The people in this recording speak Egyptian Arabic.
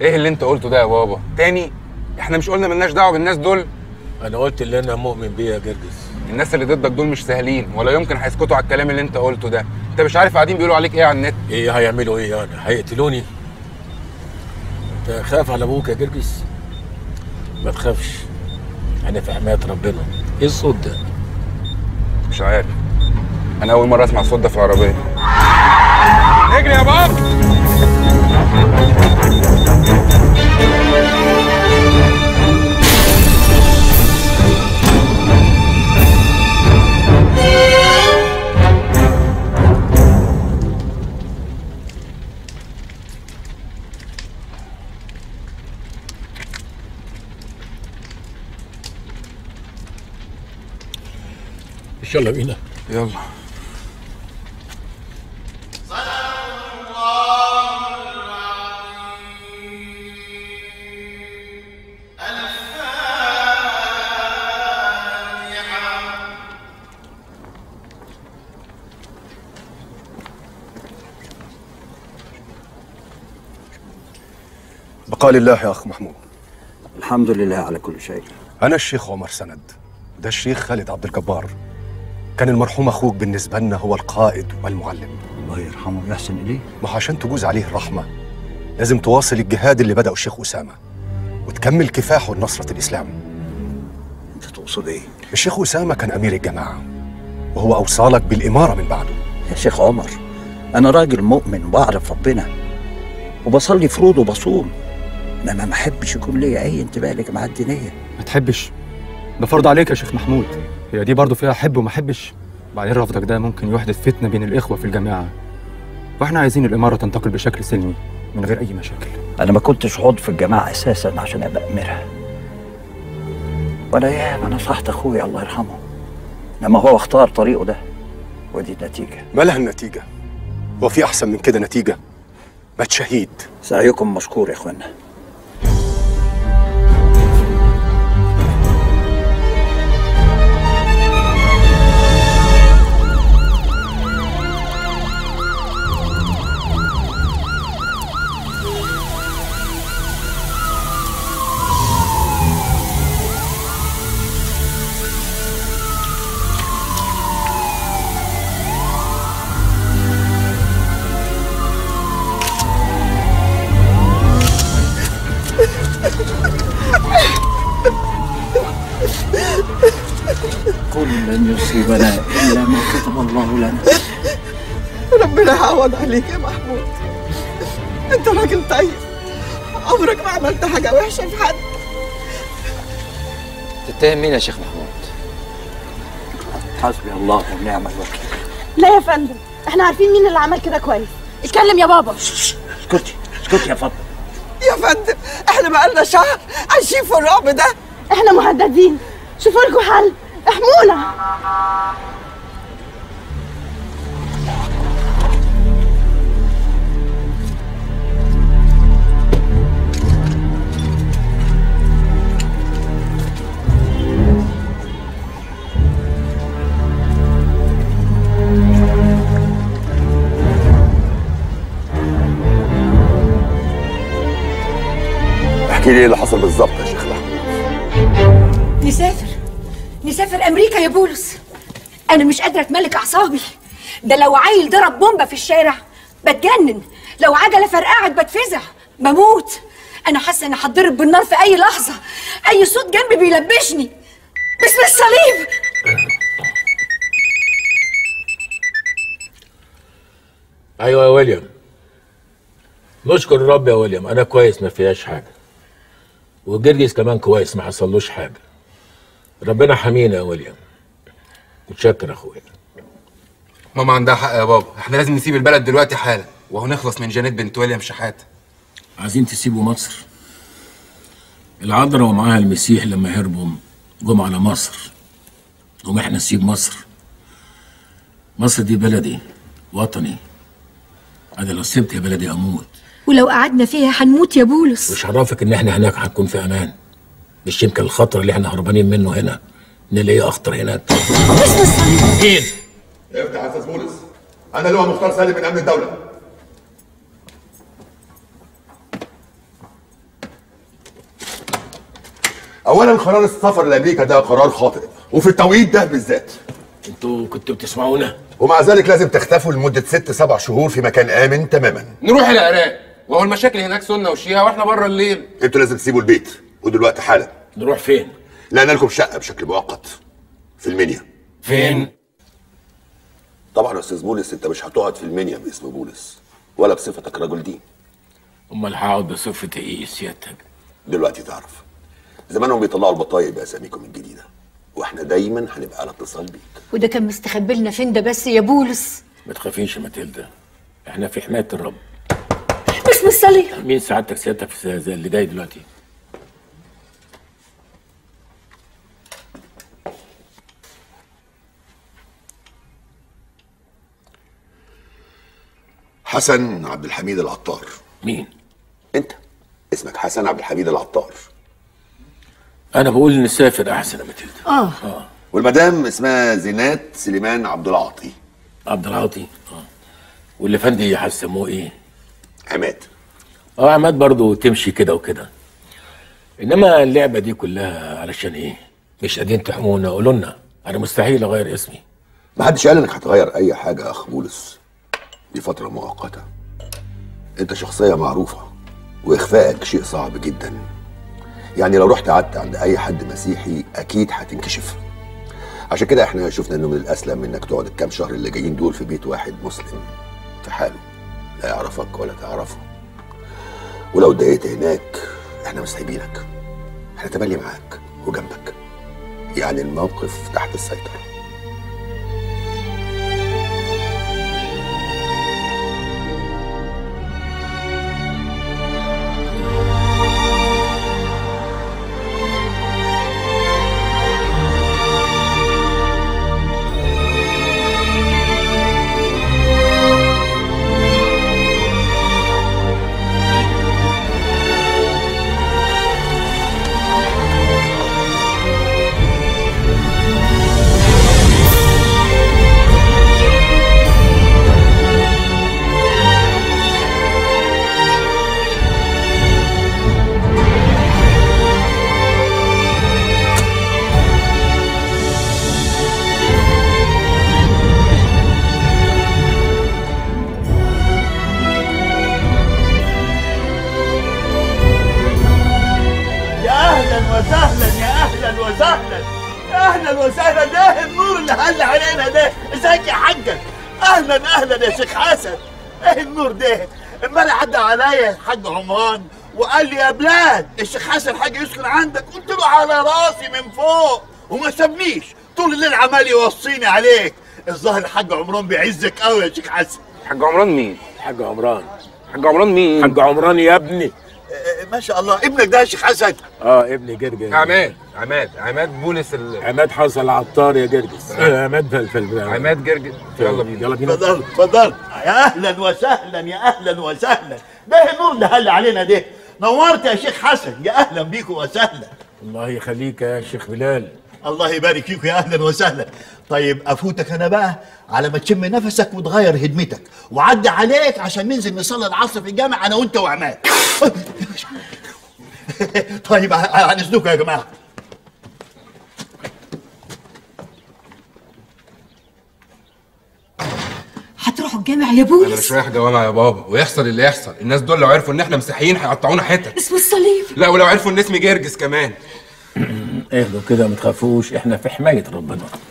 ايه اللي انت قلته ده يا بابا تاني احنا مش قلنا ملناش دعوه بالناس دول انا قلت اللي انا مؤمن بيه يا جرجس الناس اللي ضدك دول مش سهلين ولا يمكن هيسكتوا على الكلام اللي انت قلته ده انت مش عارف قاعدين بيقولوا عليك ايه على النت ايه هيعملوا ايه يعني هيقتلوني انت خاف على ابوك يا جرجس ما تخافش انا في حمايه ربنا ايه الصوت ده مش عارف انا اول مره اسمع الصوت ده في العربيه اجري يا بابا يلا بينا يلا بقاء لله يا أخ محمود الحمد لله على كل شيء أنا الشيخ عمر سند ده الشيخ خالد عبد الجبار كان المرحوم أخوك بالنسبة لنا هو القائد والمعلم الله يرحمه ويحسن إليه ما هو عشان تجوز عليه الرحمة لازم تواصل الجهاد اللي بدأه الشيخ أسامة وتكمل كفاحه لنصرة الإسلام أنت تقصد إيه؟ الشيخ أسامة كان أمير الجماعة وهو أوصالك بالإمارة من بعده يا شيخ عمر أنا راجل مؤمن وبعرف ربنا وبصلي فروض وبصوم إنما ما أحبش يكون ليا أي انتباه لجماعات دينية ما تحبش ده فرض عليك يا شيخ محمود هي دي برضه فيها حب وما حبش بعدين رفضك ده ممكن يحدث فتنة بين الإخوة في الجماعة واحنا عايزين الإمارة تنتقل بشكل سلمي من غير أي مشاكل أنا ما كنتش عضو في الجماعة أساسا عشان أبقى أميرها وأنا ياما نصحت أخويا الله يرحمه إنما هو اختار طريقه ده ودي النتيجة ما لها النتيجة هو في أحسن من كده نتيجة مات شهيد سعيكم مشكور يا إخوانا قل لن يصيبنا إلا ما كتب الله لنا ربنا يعوض عليك يا محمود انت راجل طيب عمرك ما عملت حاجة وحشة في حد تتهم مين يا شيخ محمود؟ حسبي الله ونعم الوكيل لا يا فندم احنا عارفين مين اللي عمل كده كويس اتكلم يا بابا اسكتي اسكتي يا فاطمة يا فندم احنا بقالنا شهر عايشين في الرعب ده احنا مهددين شوفوا لكم حل احمونا احكي لي ايه اللي حصل بالظبط يا شيخ محمود نسافر نسافر امريكا يا بولس انا مش قادره اتملك اعصابي ده لو عيل ضرب بومبه في الشارع بتجنن لو عجله فرقعت بتفزع بموت انا حاسه اني هتضرب بالنار في اي لحظه اي صوت جنبي بيلبشني باسم الصليب ايوه يا ويليام نشكر الرب يا ويليام انا كويس ما فيهاش حاجه وجرجس كمان كويس ما حصلوش حاجه ربنا حمينا يا ويليام متشكر يا اخويا ماما عندها حق يا بابا احنا لازم نسيب البلد دلوقتي حالا وهو نخلص من جانيت بنت ويليام شحاته عايزين تسيبوا مصر العذراء ومعاها المسيح لما هربوا جم على مصر قوم احنا نسيب مصر مصر دي بلدي وطني انا لو سبت يا بلدي اموت ولو قعدنا فيها هنموت يا بولس مش عرفك ان احنا هناك هنكون في امان مش يمكن الخطر اللي احنا هربانين منه هنا نلاقيه اخطر هناك باسم الصليب مين افتح يا استاذ بولس انا لواء مختار سالم من امن الدوله اولا قرار السفر لامريكا ده قرار خاطئ وفي التوقيت ده بالذات انتوا كنتوا بتسمعونا ومع ذلك لازم تختفوا لمده ست سبع شهور في مكان امن تماما نروح العراق وهو المشاكل هناك سنه وشيعه واحنا بره الليل انتوا لازم تسيبوا البيت ودلوقتي حالا نروح فين لقينا لكم شقه بشكل مؤقت في المنيا فين طبعا يا استاذ بولس انت مش هتقعد في المنيا باسم بولس ولا بصفتك رجل دين امال هقعد بصفة ايه سيادتك دلوقتي تعرف زمانهم بيطلعوا البطايق باساميكم الجديده واحنا دايما هنبقى على اتصال بيك وده كان مستخبي لنا فين ده بس يا بولس ما تخافيش يا ماتيلدا احنا في حماية الرب مش مصلي مين سعادتك سيادتك في زي اللي جاي دلوقتي حسن عبد الحميد العطار مين انت اسمك حسن عبد الحميد العطار انا بقول نسافر احسن يا ماتيلدا اه والمدام اسمها زينات سليمان عبد العاطي عبد العاطي اه واللي فندي هيسموه ايه عماد اه عماد برضو تمشي كده وكده انما اللعبه دي كلها علشان ايه مش قادرين تحمونا قولوا لنا انا مستحيل اغير اسمي ما حدش قال انك هتغير اي حاجه يا اخ بولس دي فتره مؤقته انت شخصيه معروفه واخفائك شيء صعب جدا يعني لو رحت قعدت عند اي حد مسيحي اكيد هتنكشف عشان كده احنا شفنا انه من الاسلم انك تقعد الكام شهر اللي جايين دول في بيت واحد مسلم في حاله لا يعرفك ولا تعرفه ولو اتضايقت هناك احنا مش سايبينك احنا تملي معاك وجنبك يعني الموقف تحت السيطره يا اهلا وسهلا يا اهلا وسهلا يا اهلا وسهلا ده النور اللي هل علينا ده ازيك يا حاجة اهلا اهلا يا شيخ حسن ايه النور ده امبارح عدى عليا الحاج عمران وقال لي يا بلاد الشيخ حسن حاجة يسكن عندك قلت له على راسي من فوق وما سابنيش طول الليل عمال يوصيني عليك الظاهر الحاج عمران بيعزك قوي يا شيخ حسن حاج عمران مين؟ حاج عمران حاج عمران مين؟ حاج عمران يا ابني آه، ما شاء الله ابنك ده يا شيخ حسن اه ابني جرجس عماد عماد عماد بولس ال... عماد حصل عطار يا جرجس آه، عماد فلفل عماد جرجس يلا بينا يلا بينا اتفضل اتفضل يا اهلا وسهلا يا اهلا وسهلا ده النور اللي هل علينا ده نورت يا شيخ حسن يا اهلا بيكم وسهلا الله يخليك يا شيخ بلال الله يبارك فيكم يا اهلا وسهلا طيب افوتك انا بقى على ما تشم نفسك وتغير هدمتك وعدي عليك عشان ننزل نصلي العصر في الجامع انا وانت وعماد طيب عن اذنكم يا جماعه هتروحوا الجامع يا انا بولس مش رايح جوامع يا بابا ويحصل اللي يحصل الناس دول لو عرفوا ان احنا مسيحيين هيقطعونا حتت اسم الصليب لا ولو عرفوا ان اسمي جرجس كمان اهدوا كده ما تخافوش احنا في حمايه ربنا